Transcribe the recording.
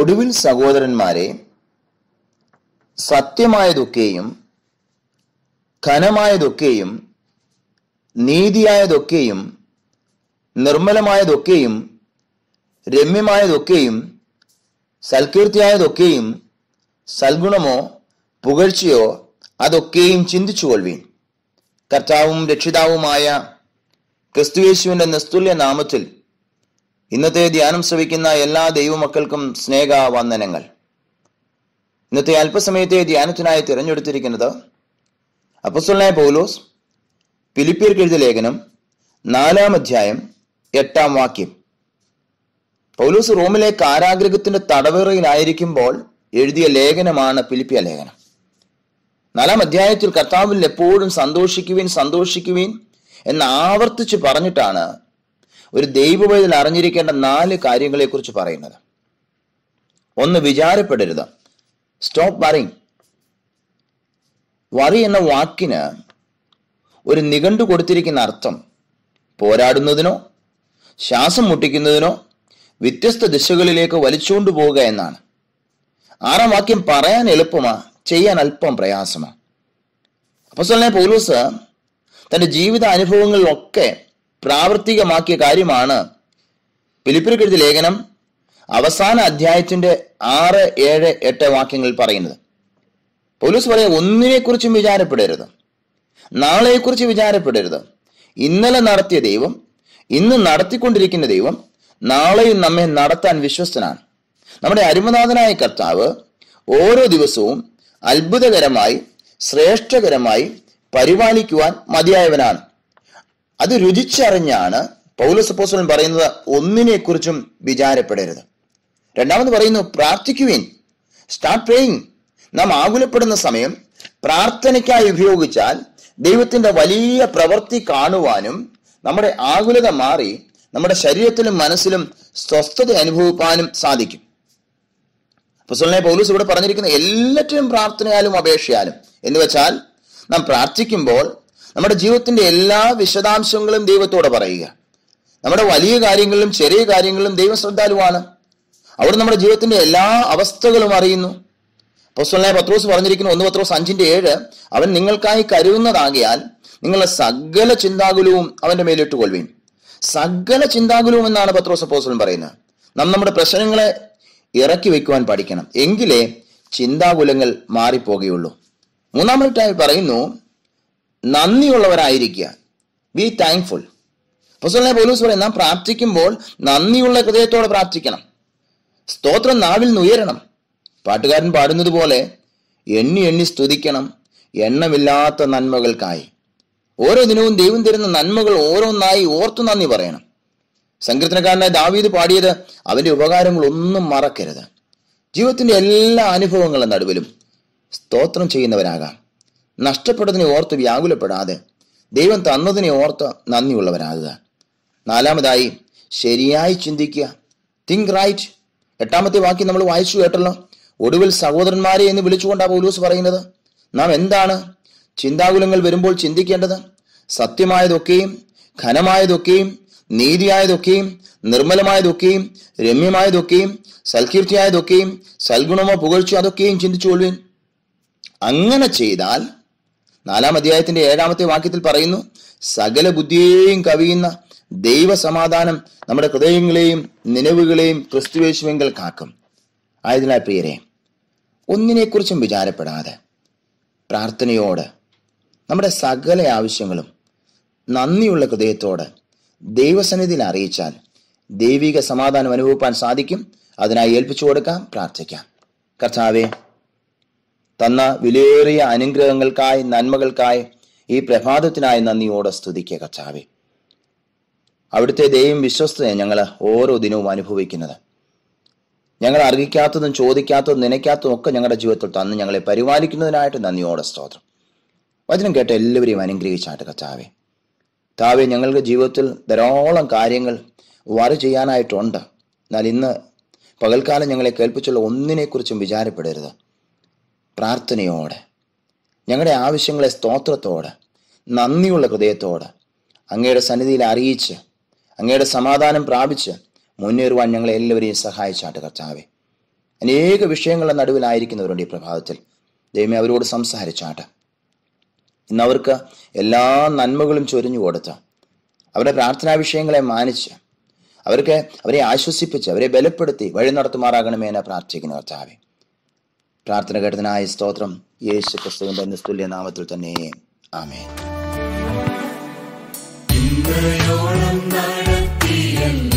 ഒടുവിൽ സഹോദരന്മാരെ സത്യമായതൊക്കെയും ഘനമായതൊക്കെയും നീതിയായതൊക്കെയും നിർമ്മലമായതൊക്കെയും രമ്യമായതൊക്കെയും സൽകീർത്തിയായതൊക്കെയും സൽഗുണമോ പുകഴ്ചയോ അതൊക്കെയും ചിന്തിച്ചുകൊള്ളുവീൻ കർത്താവും രക്ഷിതാവുമായ ക്രിസ്തുയേശുവിന്റെ നിസ്തുല്യ നാമത്തിൽ ഇന്നത്തെ ധ്യാനം ശ്രവിക്കുന്ന എല്ലാ ദൈവമക്കൾക്കും സ്നേഹ വന്ദനങ്ങൾ ഇന്നത്തെ അല്പസമയത്തെ ധ്യാനത്തിനായി തിരഞ്ഞെടുത്തിരിക്കുന്നത് അപ്പസ്വലായ പൗലോസ് ഫിലിപ്പിയർക്ക് എഴുതിയ ലേഖനം നാലാം അധ്യായം എട്ടാം വാക്യം പൗലോസ് റോമിലെ കാരാഗ്രഹത്തിന്റെ തടവറയിലായിരിക്കുമ്പോൾ എഴുതിയ ലേഖനമാണ് ഫിലിപ്പിയ ലേഖനം നാലാം അധ്യായത്തിൽ കർത്താവിൽ എപ്പോഴും സന്തോഷിക്കുവിൻ സന്തോഷിക്കുവിൻ എന്ന് ആവർത്തിച്ച് പറഞ്ഞിട്ടാണ് ഒരു ദൈവവൈതൽ അറിഞ്ഞിരിക്കേണ്ട നാല് കാര്യങ്ങളെക്കുറിച്ച് പറയുന്നത് ഒന്ന് വിചാരപ്പെടരുത് സ്റ്റോപ്പ് വറിങ് വറി എന്ന വാക്കിന് ഒരു നിഘണ്ടു കൊടുത്തിരിക്കുന്ന അർത്ഥം പോരാടുന്നതിനോ ശ്വാസം മുട്ടിക്കുന്നതിനോ വ്യത്യസ്ത ദിശകളിലേക്ക് വലിച്ചുകൊണ്ടു പോവുക എന്നാണ് ആറാം വാക്യം പറയാൻ എളുപ്പമാ ചെയ്യാൻ അല്പം പ്രയാസമാ അപ്പസ്വലനെ പൗലൂസ് തന്റെ ജീവിത അനുഭവങ്ങളിലൊക്കെ പ്രാവർത്തികമാക്കിയ കാര്യമാണ് പിലിപ്പിരിക്കെഴുതിയ ലേഖനം അവസാന അധ്യായത്തിന്റെ ആറ് ഏഴ് എട്ട് വാക്യങ്ങളിൽ പറയുന്നത് പൗലൂസ് പറയാം ഒന്നിനെക്കുറിച്ചും വിചാരപ്പെടരുത് നാളെയെക്കുറിച്ച് വിചാരപ്പെടരുത് ഇന്നലെ നടത്തിയ ദൈവം ഇന്ന് നടത്തിക്കൊണ്ടിരിക്കുന്ന ദൈവം നാളെയും നമ്മെ നടത്താൻ വിശ്വസ്തനാണ് നമ്മുടെ അരുമനാഥനായ കർത്താവ് ഓരോ ദിവസവും അത്ഭുതകരമായി ശ്രേഷ്ഠകരമായി പരിപാലിക്കുവാൻ മതിയായവനാണ് അത് രുചിച്ചറിഞ്ഞാണ് പൗലസപ്പോസലൻ പറയുന്നത് ഒന്നിനെക്കുറിച്ചും വിചാരപ്പെടരുത് രണ്ടാമത് പറയുന്നു പ്രാർത്ഥിക്കുവിൻ സ്റ്റാർട്ട് പ്രേയിങ് നാം ആകുലപ്പെടുന്ന സമയം പ്രാർത്ഥനയ്ക്കായി ഉപയോഗിച്ചാൽ ദൈവത്തിന്റെ വലിയ പ്രവൃത്തി കാണുവാനും നമ്മുടെ ആകുലത മാറി നമ്മുടെ ശരീരത്തിലും മനസ്സിലും സ്വസ്ഥത അനുഭവിപ്പാനും സാധിക്കും അപ്പൊസലിനെ പൗലൂസ് ഇവിടെ പറഞ്ഞിരിക്കുന്ന എല്ലാറ്റിനും പ്രാർത്ഥനയാലും അപേക്ഷയാലും എന്ന് വെച്ചാൽ നാം പ്രാർത്ഥിക്കുമ്പോൾ നമ്മുടെ ജീവിതത്തിന്റെ എല്ലാ വിശദാംശങ്ങളും ദൈവത്തോടെ പറയുക നമ്മുടെ വലിയ കാര്യങ്ങളിലും ചെറിയ കാര്യങ്ങളിലും ദൈവം ശ്രദ്ധാലുവാണ് അവിടെ നമ്മുടെ ജീവിതത്തിന്റെ എല്ലാ അവസ്ഥകളും അറിയുന്നു അപ്പോസ്തലനായ പത്രോസ് പറഞ്ഞിരിക്കുന്നു ഒന്ന് പത്രോസ് അഞ്ചിന്റെ ഏഴ് അവൻ നിങ്ങൾക്കായി കരുതുന്നതാകിയാൽ നിങ്ങളുടെ സകല ചിന്താകുലവും അവന്റെ മേലിട്ട് കൊള്ളുകയും സകല ചിന്താകുലവും എന്നാണ് പത്രോസ് അപ്പോസ്തലൻ പറയുന്നത് നാം നമ്മുടെ പ്രശ്നങ്ങളെ ഇറക്കി വെക്കുവാൻ പഠിക്കണം എങ്കിലേ ചിന്താകുലങ്ങൾ മാറിപ്പോകുകയുള്ളൂ മൂന്നാമതായി പറയുന്നു നന്ദിയുള്ളവരായിരിക്കുക ബി താങ്ക്ഫുൾ അപ്പോസ്തലനായ പൗലൂസ് പറയും നാം പ്രാർത്ഥിക്കുമ്പോൾ നന്ദിയുള്ള ഹൃദയത്തോടെ പ്രാർത്ഥിക്കണം സ്തോത്രം നാവിൽ നിന്ന് ഉയരണം പാട്ടുകാരൻ പാടുന്നത് പോലെ എണ്ണി എണ്ണി സ്തുതിക്കണം എണ്ണമില്ലാത്ത നന്മകൾക്കായി ഓരോ ദിനവും ദൈവം തരുന്ന നന്മകൾ ഓരോന്നായി ഓർത്തു നന്ദി പറയണം സങ്കീർത്തനക്കാരനായ ദാവീദ് പാടിയത് അവന്റെ ഉപകാരങ്ങൾ ഒന്നും മറക്കരുത് ജീവിതത്തിന്റെ എല്ലാ അനുഭവങ്ങളും നടുവിലും സ്തോത്രം ചെയ്യുന്നവരാകാം നഷ്ടപ്പെട്ടതിനെ ഓർത്ത് വ്യാകുലപ്പെടാതെ ദൈവം തന്നതിനെ ഓർത്ത് നന്ദിയുള്ളവരാകുക നാലാമതായി ശരിയായി ചിന്തിക്കുക തിങ്ക് റൈറ്റ് എട്ടാമത്തെ വാക്യം നമ്മൾ വായിച്ചു കേട്ടല്ലോ ഒടുവിൽ സഹോദരന്മാരെ എന്ന് വിളിച്ചുകൊണ്ടാണ് പൗലൂസ് പറയുന്നത് നാം എന്താണ് ചിന്താകുലങ്ങൾ വരുമ്പോൾ ചിന്തിക്കേണ്ടത് സത്യമായതൊക്കെയും ഘനമായതൊക്കെയും നീതിയായതൊക്കെയും നിർമ്മലമായതൊക്കെയും രമ്യമായതൊക്കെയും സൽകീർത്തിയായതൊക്കെയും സൽഗുണമോ പുകഴ്ചയോ അതൊക്കെയും ചിന്തിച്ചുകൊള്ളുവിൻ അങ്ങനെ ചെയ്താൽ നാലാം അധ്യായത്തിന്റെ ഏഴാമത്തെ വാക്യത്തിൽ പറയുന്നു സകല ബുദ്ധിയെയും കവിയുന്ന ദൈവസമാധാനം നമ്മുടെ ഹൃദയങ്ങളെയും നിലവുകളെയും ക്രിസ്തുവേശുവെങ്കിൽ കാക്കും ആയതിനാൽ പ്രിയരെ ഒന്നിനെക്കുറിച്ചും വിചാരപ്പെടാതെ പ്രാർത്ഥനയോട് നമ്മുടെ സകല ആവശ്യങ്ങളും നന്ദിയുള്ള ഹൃദയത്തോട് ദൈവസന്നിധിയിൽ അറിയിച്ചാൽ ദൈവിക സമാധാനം അനുഭവിപ്പാൻ സാധിക്കും അതിനായി ഏൽപ്പിച്ചു കൊടുക്കാം പ്രാർത്ഥിക്കാം കർത്താവെ തന്ന വിലയേറിയ അനുഗ്രഹങ്ങൾക്കായി നന്മകൾക്കായി ഈ പ്രഭാതത്തിനായി നന്ദിയോടെ സ്തുതിക്കുക കർത്താവെ അവിടുത്തെ ദൈവം വിശ്വസ്തയെ ഞങ്ങൾ ഓരോ ദിനവും അനുഭവിക്കുന്നത് ഞങ്ങൾ അറിയിക്കാത്തതും ചോദിക്കാത്തതും നനയ്ക്കാത്തതും ഒക്കെ ഞങ്ങളുടെ ജീവിതത്തിൽ തന്ന് ഞങ്ങളെ പരിപാലിക്കുന്നതിനായിട്ട് നന്ദിയോടെ സ്തോത്രം വചനം കേട്ട എല്ലാവരെയും അനുഗ്രഹിച്ചാട്ട് കർത്താവെ താവെ ഞങ്ങൾക്ക് ജീവിതത്തിൽ ധാരാളം കാര്യങ്ങൾ വറി ചെയ്യാനായിട്ടുണ്ട് എന്നാൽ ഇന്ന് പകൽക്കാലം ഞങ്ങളെ കേൾപ്പിച്ചുള്ള ഒന്നിനെക്കുറിച്ചും വിചാരപ്പെടരുത് പ്രാർത്ഥനയോടെ ഞങ്ങളുടെ ആവശ്യങ്ങളെ സ്തോത്രത്തോടെ നന്ദിയുള്ള ഹൃദയത്തോടെ അങ്ങയുടെ സന്നിധിയിൽ അറിയിച്ച് അങ്ങയുടെ സമാധാനം പ്രാപിച്ച് മുന്നേറുവാൻ ഞങ്ങളെ എല്ലാവരെയും സഹായിച്ചാട്ട് കർത്താവെ അനേക വിഷയങ്ങളുടെ നടുവിലായിരിക്കുന്നവരുണ്ട് ഈ പ്രഭാതത്തിൽ ദൈവമേ അവരോട് സംസാരിച്ചാട്ട് ഇന്ന് അവർക്ക് എല്ലാ നന്മകളും ചൊരിഞ്ഞു കൊടുത്ത് അവരുടെ പ്രാർത്ഥനാ വിഷയങ്ങളെ മാനിച്ച് അവർക്ക് അവരെ ആശ്വസിപ്പിച്ച് അവരെ ബലപ്പെടുത്തി വഴി നടത്തുമാറാകണമേ എന്ന് പ്രാർത്ഥിക്കുന്നു കർത്താവെ പ്രാർത്ഥന കേട്ടതിനായ സ്തോത്രം യേശു ക്രിസ്തുവിന്റെ നിസ്തുല്യ നാമത്തിൽ തന്നെ ആമേൻ ഇന്നയോളം നടത്തിയല്ല